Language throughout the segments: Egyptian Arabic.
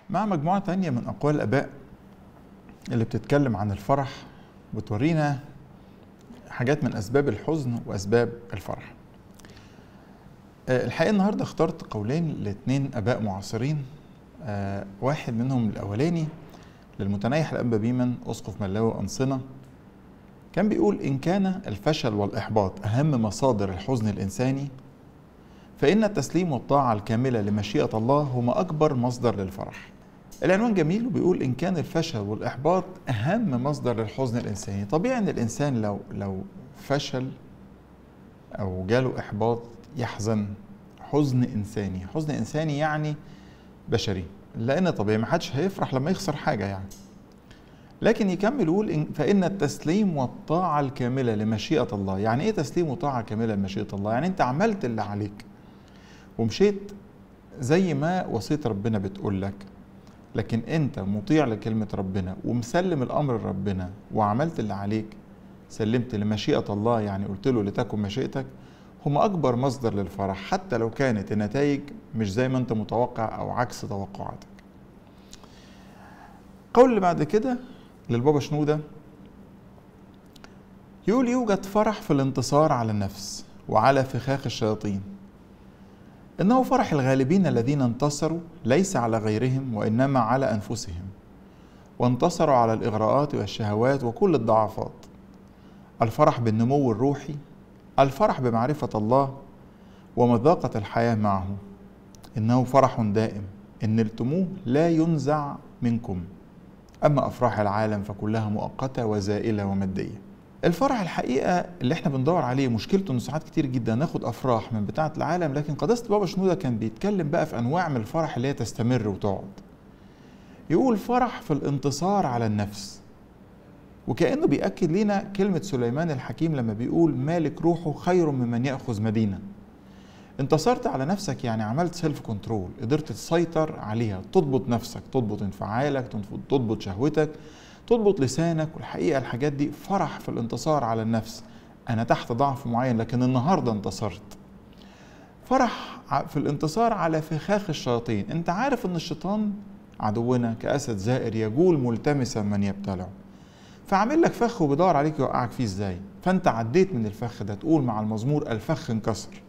مع مجموعة تانية من أقوال الآباء اللي بتتكلم عن الفرح وتورينا حاجات من أسباب الحزن وأسباب الفرح آه، الحقيقة النهاردة اخترت قولين لاتنين آباء معاصرين آه، واحد منهم الأولاني للمتنيح الأنبا بيمن أسقف ملاوي أنصنة كان بيقول إن كان الفشل والإحباط أهم مصادر الحزن الإنساني فإن التسليم والطاعة الكاملة لمشيئة الله هما أكبر مصدر للفرح العنوان جميل وبيقول إن كان الفشل والإحباط أهم مصدر للحزن الإنساني طبيعي إن الإنسان لو لو فشل أو جاله إحباط يحزن حزن إنساني حزن إنساني يعني بشري لأن طبيعي ما حدش هيفرح لما يخسر حاجة يعني لكن يكمل يقول إن فإن التسليم والطاعة الكاملة لمشيئة الله يعني إيه تسليم وطاعة كاملة لمشيئة الله يعني أنت عملت اللي عليك ومشيت زي ما وصية ربنا بتقول لك لكن انت مطيع لكلمة ربنا ومسلم الامر لربنا وعملت اللي عليك سلمت لمشيئة الله يعني قلت له لتكن مشيئتك هم اكبر مصدر للفرح حتى لو كانت النتائج مش زي ما انت متوقع او عكس توقعاتك قول اللي بعد كده للبابا شنودة يقول يوجد فرح في الانتصار على النفس وعلى فخاخ الشياطين إنه فرح الغالبين الذين انتصروا ليس على غيرهم وإنما على أنفسهم وانتصروا على الإغراءات والشهوات وكل الضعفات الفرح بالنمو الروحي الفرح بمعرفة الله ومذاقة الحياة معه إنه فرح دائم إن نلتموه لا ينزع منكم أما أفراح العالم فكلها مؤقتة وزائلة ومادية الفرح الحقيقه اللي احنا بندور عليه مشكلته انه ساعات كتير جدا ناخد افراح من بتاعه العالم لكن قداسه بابا شنوده كان بيتكلم بقى في انواع من الفرح اللي هي تستمر وتقعد يقول فرح في الانتصار على النفس وكانه بياكد لنا كلمه سليمان الحكيم لما بيقول مالك روحه خير ممن ياخذ مدينه انتصرت على نفسك يعني عملت سيلف كنترول قدرت تسيطر عليها تضبط نفسك تضبط انفعالك تضبط شهوتك تضبط لسانك والحقيقه الحاجات دي فرح في الانتصار على النفس انا تحت ضعف معين لكن النهارده انتصرت فرح في الانتصار على فخاخ الشياطين انت عارف ان الشيطان عدونا كاسد زائر يجول ملتمسا من يبتلعه فعامل لك فخ وبيدور عليك يوقعك فيه ازاي فانت عديت من الفخ ده تقول مع المزمور الفخ انكسر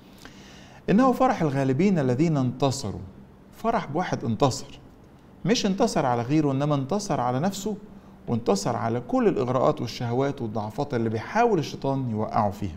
انه فرح الغالبين الذين انتصروا فرح بواحد انتصر مش انتصر على غيره انما انتصر على نفسه وانتصر على كل الاغراءات والشهوات والضعفات اللي بيحاول الشيطان يوقعه فيها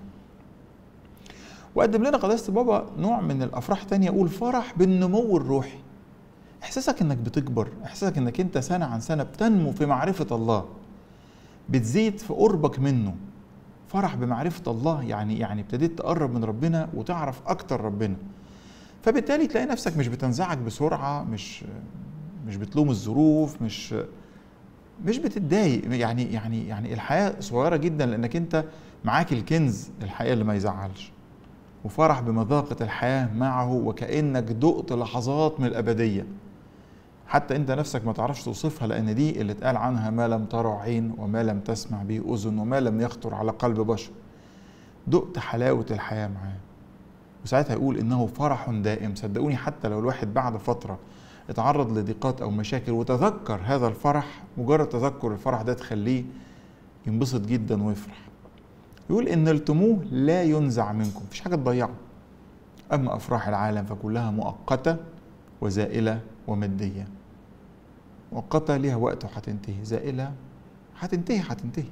وقدم لنا قداسه بابا نوع من الافراح تانية يقول فرح بالنمو الروحي احساسك انك بتكبر احساسك انك انت سنه عن سنه بتنمو في معرفه الله بتزيد في قربك منه فرح بمعرفه الله يعني يعني ابتديت تقرب من ربنا وتعرف اكتر ربنا فبالتالي تلاقي نفسك مش بتنزعج بسرعه مش مش بتلوم الظروف مش مش بتتضايق يعني يعني يعني الحياه صغيره جدا لانك انت معاك الكنز الحقيقه اللي ما يزعلش وفرح بمذاقه الحياه معه وكانك دقت لحظات من الابديه حتى انت نفسك ما تعرفش توصفها لان دي اللي اتقال عنها ما لم ترى عين وما لم تسمع به اذن وما لم يخطر على قلب بشر دقت حلاوه الحياه معاه وساعتها يقول انه فرح دائم صدقوني حتى لو الواحد بعد فتره اتعرض لضيقات او مشاكل وتذكر هذا الفرح مجرد تذكر الفرح ده تخليه ينبسط جدا ويفرح يقول ان نلتموه لا ينزع منكم مفيش حاجه تضيعه اما افراح العالم فكلها مؤقته وزائله وماديه مؤقته ليها وقت وهتنتهي زائله هتنتهي هتنتهي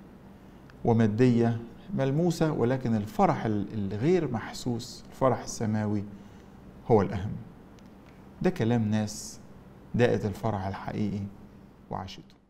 وماديه ملموسه ولكن الفرح الغير محسوس الفرح السماوي هو الاهم ده كلام ناس داقت الفرح الحقيقي وعاشته